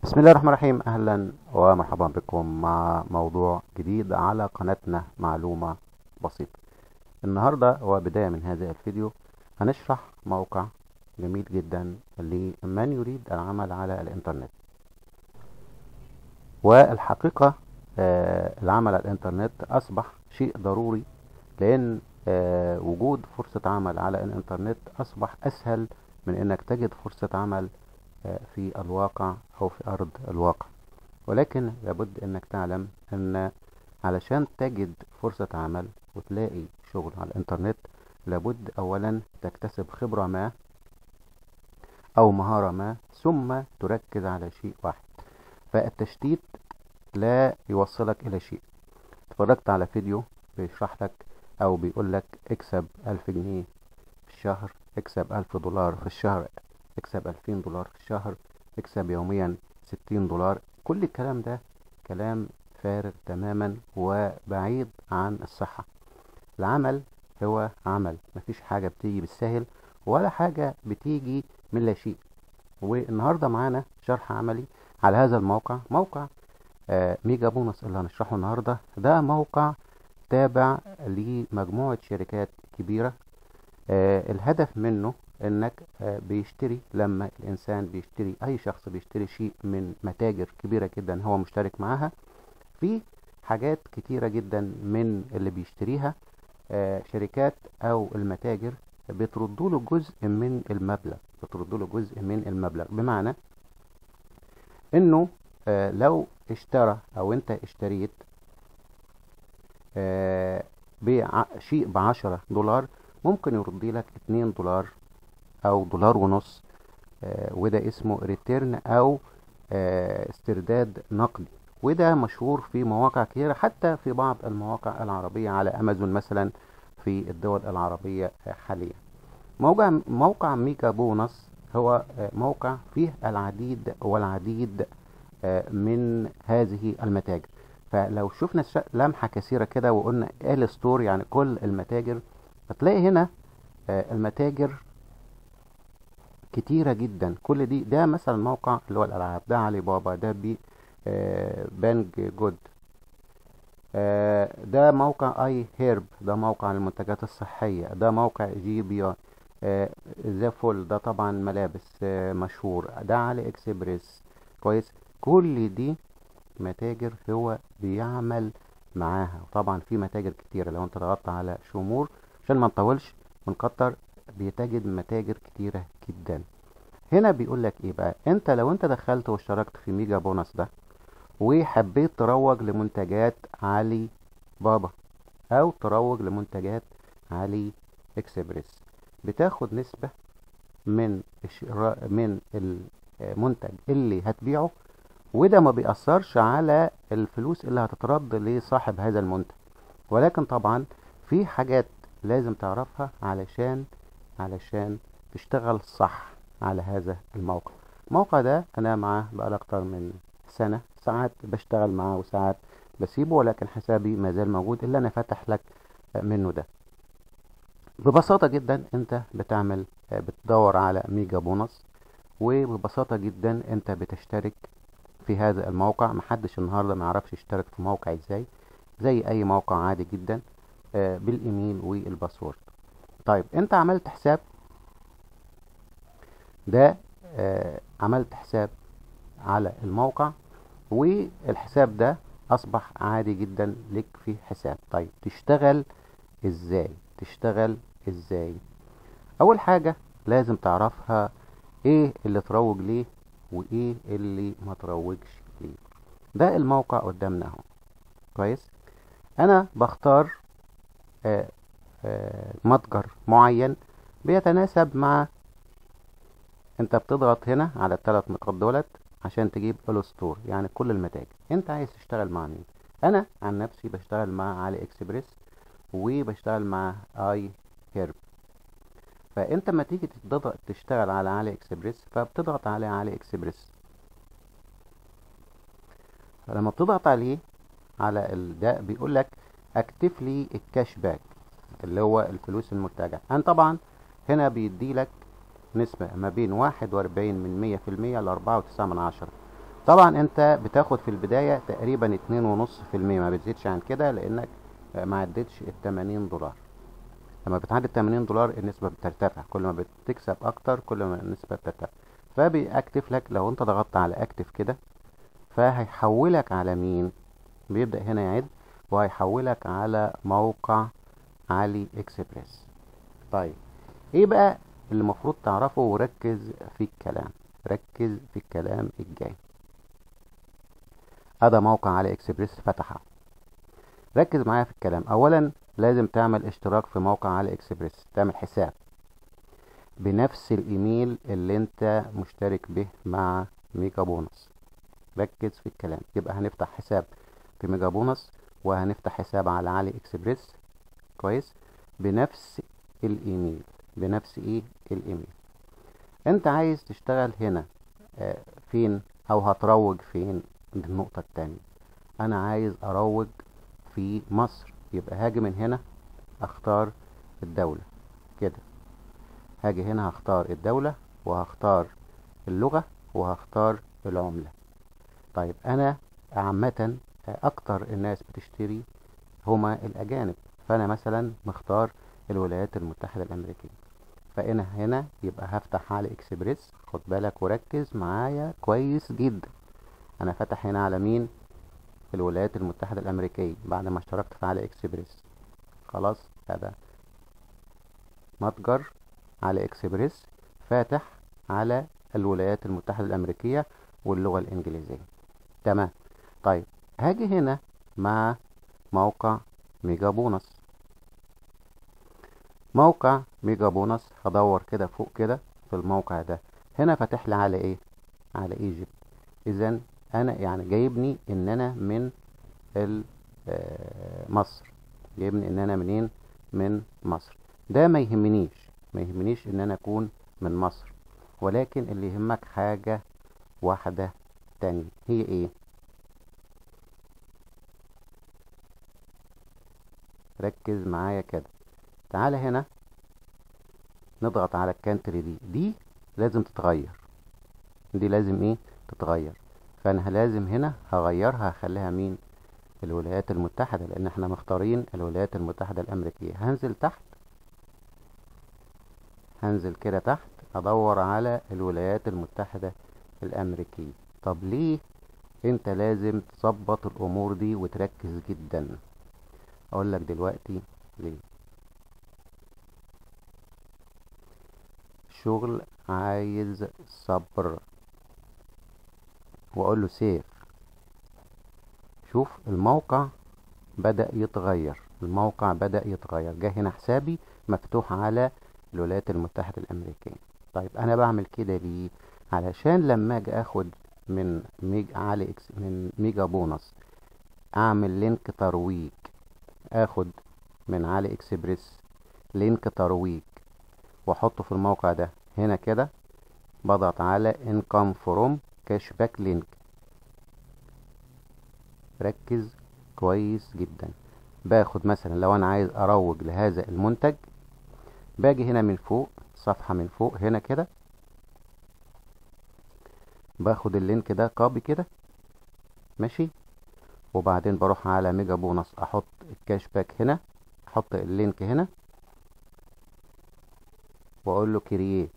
بسم الله الرحمن الرحيم اهلا ومرحبا بكم مع موضوع جديد على قناتنا معلومة بسيطة النهاردة وبداية من هذا الفيديو هنشرح موقع جميل جدا لمن يريد العمل على الانترنت والحقيقة آه، العمل على الانترنت اصبح شيء ضروري لان آه، وجود فرصة عمل على الانترنت اصبح اسهل من انك تجد فرصة عمل آه، في الواقع او في ارض الواقع ولكن لابد انك تعلم ان علشان تجد فرصة عمل وتلاقي شغل على الانترنت لابد اولا تكتسب خبرة ما او مهارة ما ثم تركز على شيء واحد فالتشتيت لا يوصلك الى شيء اتفرجت على فيديو بيشرح لك او بيقول لك اكسب الف جنيه في الشهر اكسب الف دولار في الشهر اكسب الفين دولار في الشهر اكسب يوميا ستين دولار كل الكلام ده كلام فارغ تماما وبعيد عن الصحة العمل هو عمل مفيش حاجة بتيجي بالسهل ولا حاجة بتيجي من لا شيء والنهاردة معانا شرح عملي على هذا الموقع موقع آه، ميجا بونص اللي هنشرحه النهاردة ده موقع تابع لمجموعة شركات كبيرة آه، الهدف منه انك آه، بيشتري لما الانسان بيشتري اي شخص بيشتري شيء من متاجر كبيرة جدا هو مشترك معاها في حاجات كتيرة جدا من اللي بيشتريها آه، شركات او المتاجر بتردوا له جزء من المبلغ بتردوا له جزء من المبلغ بمعنى انه آه، لو اشترى او انت اشتريت آه، بيع شيء بعشرة دولار ممكن يرضي لك اتنين دولار او دولار ونص آه، وده اسمه ريتيرن او آه، استرداد نقدي وده مشهور في مواقع كثيرة حتى في بعض المواقع العربية على امازون مثلا في الدول العربية آه، حاليا موقع موقع ميكا بونص هو آه، موقع فيه العديد والعديد آه، من هذه المتاجر فلو شفنا الش- لمحة كثيرة كده وقلنا ال ستور يعني كل المتاجر هتلاقي هنا آه، المتاجر كتيرة جدا كل دي ده مثلا موقع اللي هو الألعاب ده علي بابا ده بي آه، بانج جود آه، ده موقع اي هيرب ده موقع المنتجات الصحية ده موقع جي بي اي آه، ذا فول ده طبعا ملابس آه، مشهور ده علي اكسبريس كويس كل دي متاجر هو بيعمل معاها وطبعا في متاجر كتيرة لو انت ضغطت على شمور عشان ما نطولش ونكتر بتجد متاجر كتيرة جدا هنا بيقول لك ايه بقى انت لو انت دخلت واشتركت في ميجا بونص ده وحبيت تروج لمنتجات علي بابا او تروج لمنتجات علي اكسبريس بتاخد نسبة من الشراء من المنتج اللي هتبيعه وده ما بيأثرش على الفلوس اللي هتترد لصاحب هذا المنتج ولكن طبعا في حاجات لازم تعرفها علشان علشان تشتغل صح على هذا الموقع الموقع ده انا معاه بقى اكتر من سنة ساعات بشتغل معاه وساعات بسيبه ولكن حسابي ما زال موجود اللي انا فاتح لك منه ده ببساطة جدا انت بتعمل بتدور على ميجا بونص وببساطة جدا انت بتشترك في هذا الموقع محدش النهاردة ما يعرفش يشترك في موقع ازاي زي اي موقع عادي جدا آه، بالايميل والباسورد طيب انت عملت حساب ده آه، عملت حساب على الموقع والحساب ده اصبح عادي جدا لك في حساب طيب تشتغل ازاي تشتغل ازاي اول حاجة لازم تعرفها ايه اللي تروج ليه وايه اللي ما تروجش ليه ده الموقع قدامنا اهو كويس انا بختار آه، آه، متجر معين بيتناسب مع انت بتضغط هنا على الثلاث نقاط دولت عشان تجيب اول ستور يعني كل المتاجر انت عايز تشتغل مع مين انا عن نفسي بشتغل مع علي اكسبريس وبشتغل مع اي هيرب فانت لما تيجي تضغط تشتغل على علي اكسبريس فبتضغط على علي اكسبريس فلما بتضغط عليه على ال- ده بيقول لك اكتف لي الكاش باك اللي هو الفلوس المرتجعة انا طبعا هنا بيدي لك نسبة ما بين واحد واربعين من مية في المية لأربعة وتسعة من عشرة طبعا انت بتاخد في البداية تقريبا اتنين ونص في المية ما بتزيدش عن كده لانك ما عدتش التمانين دولار لما بتعدي التمانين دولار النسبة بترتفع كل ما بتكسب اكتر كل ما النسبة بترتفع فبيأكتف لك لو انت ضغطت على اكتف كده فهيحولك على مين بيبدأ هنا يعد وهيحولك على موقع علي اكسبريس طيب ايه بقى اللي المفروض تعرفه وركز في الكلام ركز في الكلام الجاي ادي موقع علي اكسبريس فتحه ركز معايا في الكلام اولا لازم تعمل اشتراك في موقع علي اكسبريس تعمل حساب بنفس الايميل اللي انت مشترك به مع ميجا بونص ركز في الكلام يبقى هنفتح حساب في ميجا بونص وهنفتح حساب على علي اكسبريس كويس بنفس الايميل بنفس ايه الايميل انت عايز تشتغل هنا آه فين او هتروج فين دي النقطة التانية انا عايز اروج في مصر يبقى هاجي من هنا اختار الدولة كده هاجي هنا هختار الدولة وهختار اللغة وهختار العملة طيب انا عامة اكتر الناس بتشتري هما الاجانب فانا مثلا مختار الولايات المتحدة الامريكية فانا هنا يبقى هفتح على اكسبريس خد بالك وركز معايا كويس جدا انا فتح هنا على مين الولايات المتحدة الامريكية بعد ما اشتركت في على اكسبريس خلاص هذا متجر على اكسبريس فاتح على الولايات المتحدة الامريكية واللغة الانجليزية تمام طيب هاجي هنا مع موقع ميجا بونص موقع ميجا بونص هدور كده فوق كده في الموقع ده هنا فاتح لي على ايه على ايجيبت اذا انا يعني جايبني ان انا من مصر جايبني ان انا منين من مصر ده ما يهمنيش ما يهمنيش ان انا اكون من مصر ولكن اللي يهمك حاجة واحدة تانية هي ايه ركز معايا كده تعالى هنا نضغط على الكانتري دي دي لازم تتغير دي لازم ايه تتغير فانا لازم هنا هغيرها هخليها مين الولايات المتحدة لان احنا مختارين الولايات المتحدة الامريكية هنزل تحت هنزل كده تحت ادور على الولايات المتحدة الامريكية طب ليه انت لازم تظبط الامور دي وتركز جدا اقول لك دلوقتي ليه شغل عايز صبر واقول له سيف شوف الموقع بدأ يتغير الموقع بدأ يتغير جه هنا حسابي مفتوح على الولايات المتحدة الامريكية طيب انا بعمل كده ليه علشان لما اجي اخد من ميجا علي اكس من ميجا بونص اعمل لينك ترويج اخد من علي اكسبريس لينك ترويج واحطه في الموقع ده هنا كده بضغط على income from cashback link ركز كويس جدا باخد مثلا لو انا عايز اروج لهذا المنتج باجي هنا من فوق صفحة من فوق هنا كده باخد اللينك ده كوبي كده ماشي وبعدين بروح على ميجا بونص احط الكاش باك هنا احط اللينك هنا واقول له كرييت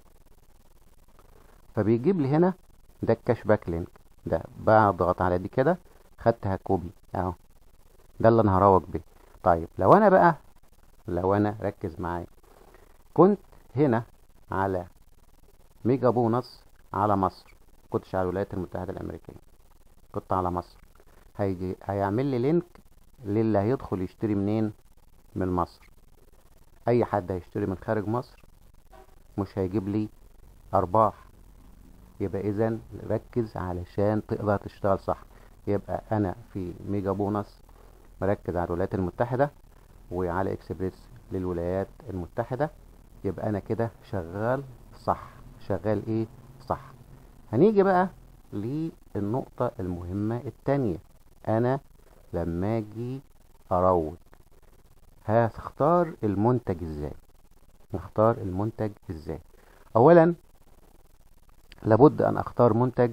فبيجيب لي هنا ده الكاش باك لينك ده بضغط على دي كده خدتها كوبي اهو ده اللي انا هروج بيه طيب لو انا بقى لو انا ركز معايا كنت هنا على ميجا بونص على مصر كنتش على الولايات المتحدة الامريكية كنت على مصر هيجي هيعمل لي لينك للي هيدخل يشتري منين من مصر اي حد هيشتري من خارج مصر مش هيجيب لي ارباح يبقى اذا ركز علشان تقدر تشتغل صح يبقى انا في ميجا بونص مركز على الولايات المتحدة وعلى اكسبريس للولايات المتحدة يبقى انا كده شغال صح شغال ايه صح هنيجي بقى للنقطة المهمة التانية انا لما اجي اروج هتختار المنتج ازاي نختار المنتج ازاي اولا لابد ان اختار منتج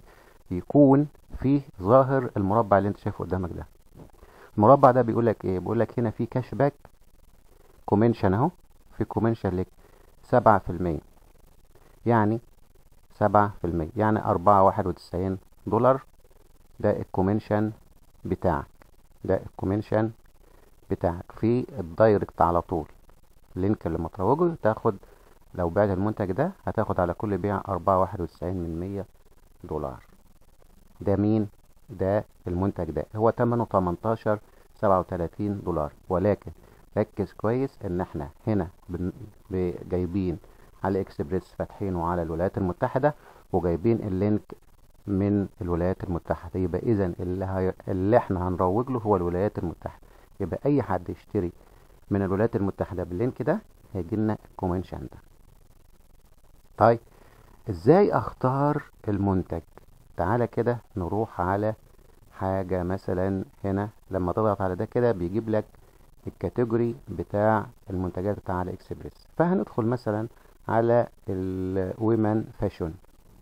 يكون فيه ظاهر المربع اللي انت شايفه قدامك ده المربع ده بيقول لك ايه بيقول لك هنا في كاش باك كومنشن اهو في كومنشن لك سبعة في المية يعني سبعة في المية يعني أربعة واحد وتسعين دولار ده الكومنشن بتاعك ده الكومنشن بتاعك في الدايركت على طول اللينك اللي متروجه تاخد لو بعت المنتج ده هتاخد على كل بيع أربعة واحد وتسعين من مية دولار ده مين ده المنتج ده هو تمنه تمنتاشر سبعة وتلاتين دولار ولكن ركز كويس ان احنا هنا بن- ب- جايبين على اكسبريس فاتحينه على الولايات المتحدة وجايبين اللينك من الولايات المتحدة يبقى اذا اللي, هي... اللي احنا هنروج له هو الولايات المتحدة يبقى اي حد يشتري من الولايات المتحدة باللينك ده هيجي لنا الكومنشن ده طيب ازاي اختار المنتج تعالى كده نروح على حاجة مثلا هنا لما تضغط على ده كده بيجيب لك الكاتيجوري بتاع المنتجات بتاع علي اكسبريس فهندخل مثلا على الويمن فاشون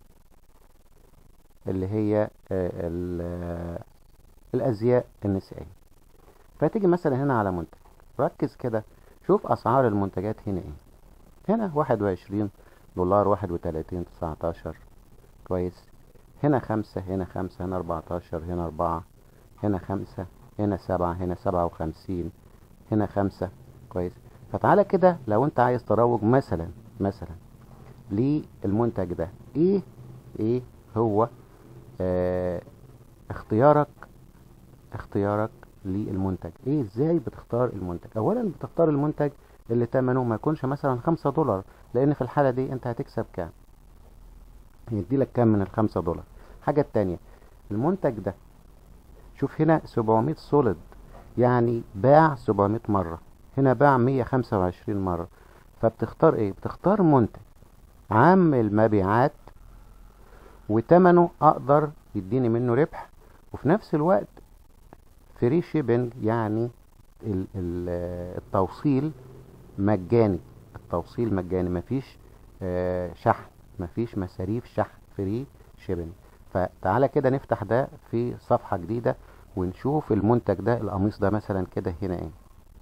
اللي هي آه، ال- آه، الازياء النسائيه فتيجي مثلا هنا على منتج ركز كده شوف اسعار المنتجات هنا ايه هنا واحد وعشرين دولار واحد وتلاتين تسعتاشر كويس هنا خمسة هنا خمسة هنا اربعتاشر هنا اربعة هنا خمسة هنا سبعة هنا سبعة وخمسين هنا خمسة كويس فتعالى كده لو انت عايز تروج مثلا مثلا للمنتج ده ايه ايه هو اه اختيارك اختيارك للمنتج ايه ازاي بتختار المنتج اولا بتختار المنتج اللي تمنه ما يكونش مثلا خمسة دولار لان في الحالة دي انت هتكسب كام يدي لك كام من الخمسة دولار حاجة التانية المنتج ده شوف هنا 700 سوليد يعني باع 700 مرة هنا باع 125 مرة فبتختار ايه بتختار منتج عام المبيعات وتمنه اقدر يديني منه ربح وفي نفس الوقت فري شيبنج يعني ال- ال- التوصيل مجاني التوصيل مجاني مفيش آه، شحن مفيش مصاريف شحن فري شيبنج فتعالى كده نفتح ده في صفحة جديدة ونشوف المنتج ده القميص ده مثلا كده هنا ايه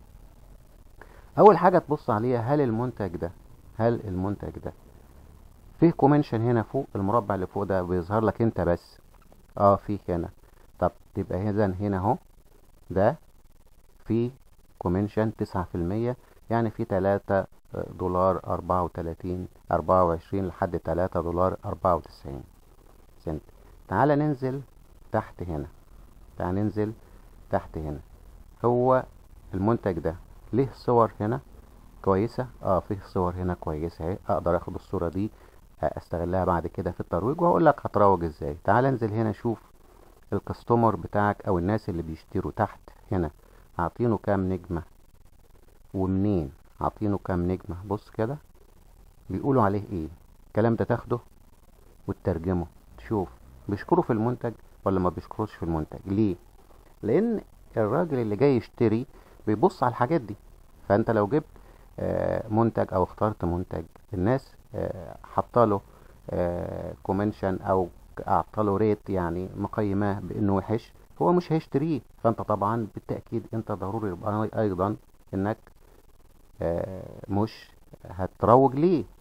اول حاجة تبص عليها هل المنتج ده هل المنتج ده فيه كومنشن هنا فوق المربع اللي فوق ده بيظهر لك انت بس اه فيه هنا طب تبقى اذا هنا اهو ده في كومنشن تسعة في المية يعني في تلاتة دولار أربعة وتلاتين أربعة وعشرين لحد تلاتة دولار أربعة وتسعين سنت تعالى ننزل تحت هنا تعال ننزل تحت هنا هو المنتج ده ليه صور هنا كويسة اه فيه صور هنا كويسة اهي اقدر اخد الصورة دي استغلها بعد كده في الترويج وهقول لك هتروج ازاي تعال انزل هنا شوف الكاستمر بتاعك او الناس اللي بيشتروا تحت هنا عاطينه كام نجمة ومنين عاطينه كام نجمة بص كده بيقولوا عليه ايه الكلام ده تاخده وتترجمه تشوف بيشكروا في المنتج ولا ما بيشكروش في المنتج ليه لان الراجل اللي جاي يشتري بيبص على الحاجات دي فانت لو جبت آه، منتج او اخترت منتج الناس حطاله كومنشن او اعطاله ريت يعني مقيماه بانه وحش هو مش هيشتريه فانت طبعا بالتاكيد انت ضروري يبقى ايضا انك آه، مش هتروج ليه